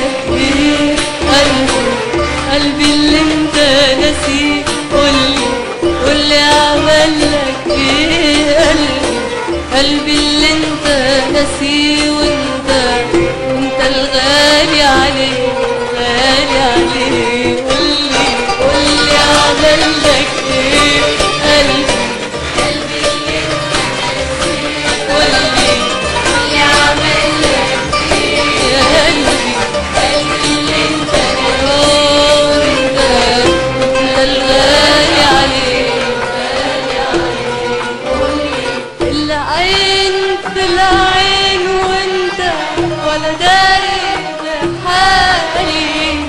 لك ايه قلبي قلبي اللي انت ناسيه قولي قولي عمل لك ايه قلبي قلبي اللي انت ناسيه وانت انت الغالي عليه غالي عليه قولي قولي عمل لك ايه قلبي قلبي اللي انت ناسيه قولي قولي عمل لك ايه يا قلبي قلبي اللي انت ناسيه انت انت الغالي عليه غالي عليه قولي العين في العين وانت ولا داري بحالي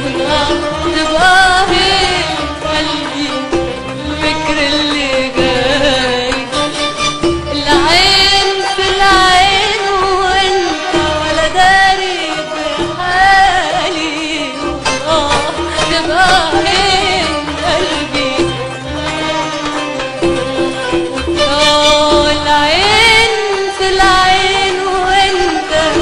تبقى هي قلبي الفكر اللي جاي العين في العين وانت ولا داري بحالي اه تبقى هي قلبي اه العين في العين وانت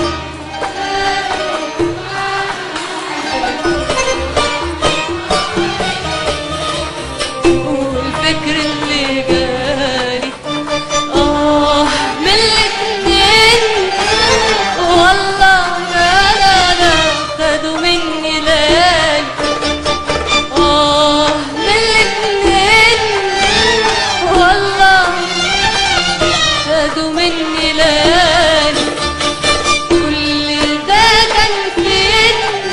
والفكر اللي جالي اه من الاتنين والله لا لا لا خدوا مني ليالي اه من الاتنين والله خدوا مني ليالي كل ده كان فين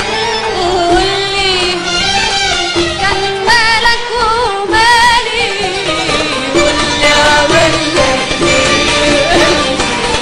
قولي كان مالك ومالي قولي عمل لك ايه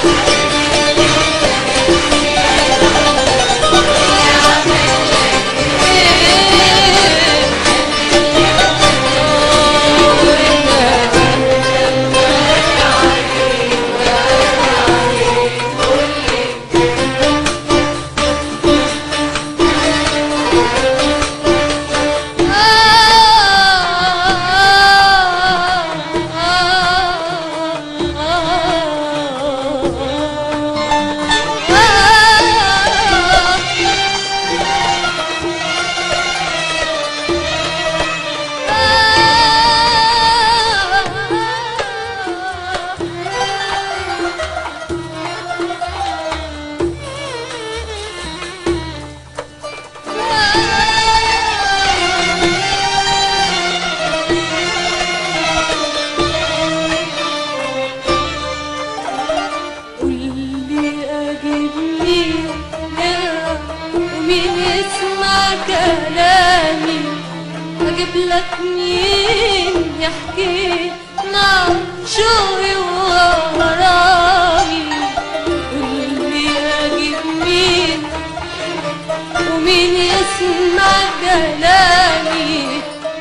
قولي اجيب مين يا ومين يسمع كلامي اجيب لك مين يحكي نار شوقي وغرامي قولي اجيب مين ومين يسمع كلامي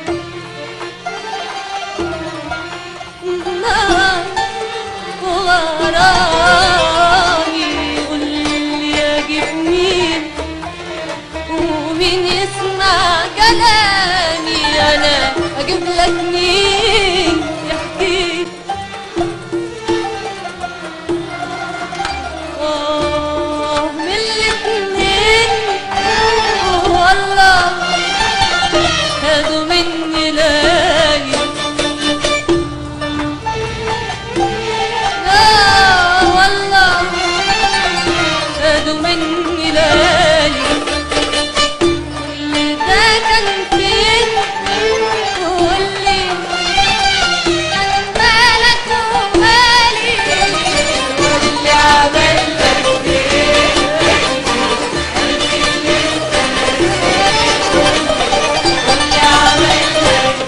نار وغرامي قولي اجيب مين ومين يسمع كلامي انا اجيب لك مين يحكي آه من الاتنين والله خدوا مني ليالي آه والله خدوا مني ليالي كل ده كان فين قولي كان مالك ومالي واللي عمل لك ايه واللي عمل لك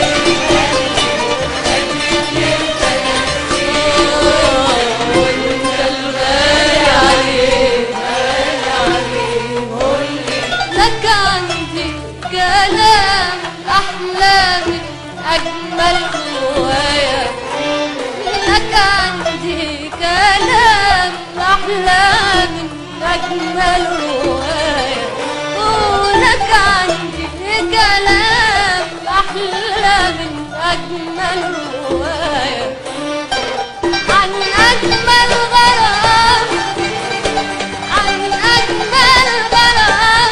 وانت الغالي عليه غالي عليه قولي لك عندي كلام احلامي اجمل هوايه لك عندي كلام احلامي اجمل روايه ولك عندي كلام احلامي اجمل روايه عن أجمل غرام عن أجمل غرام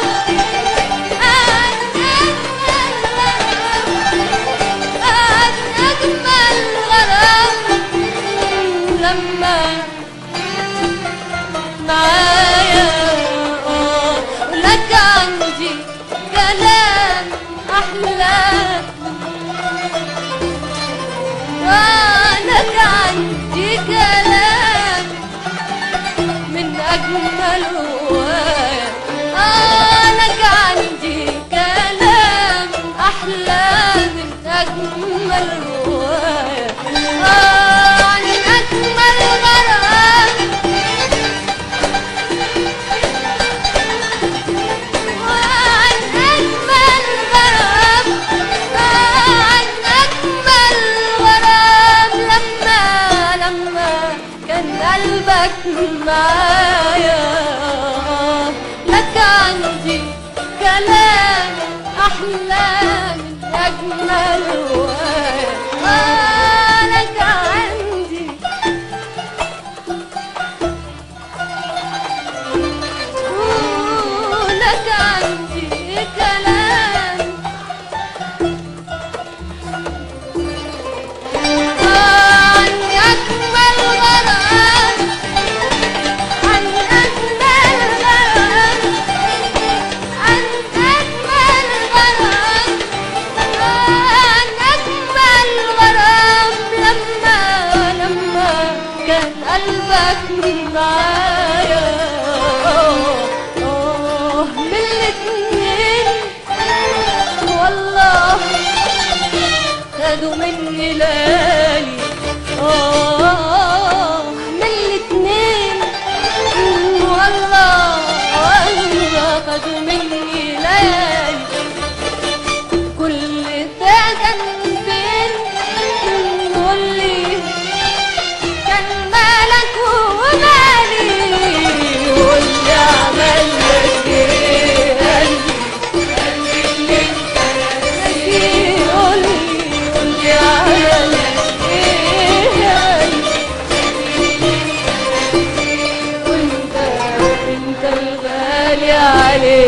ليالي آه من الاتنين والله والله خد مني ليالي كل ده كان فين قولي كان مالك ومالي واللي عمل لك ايه قلبي قلبي قولي واللي عمل لك ايه قلبي وانت انت الغالي عليه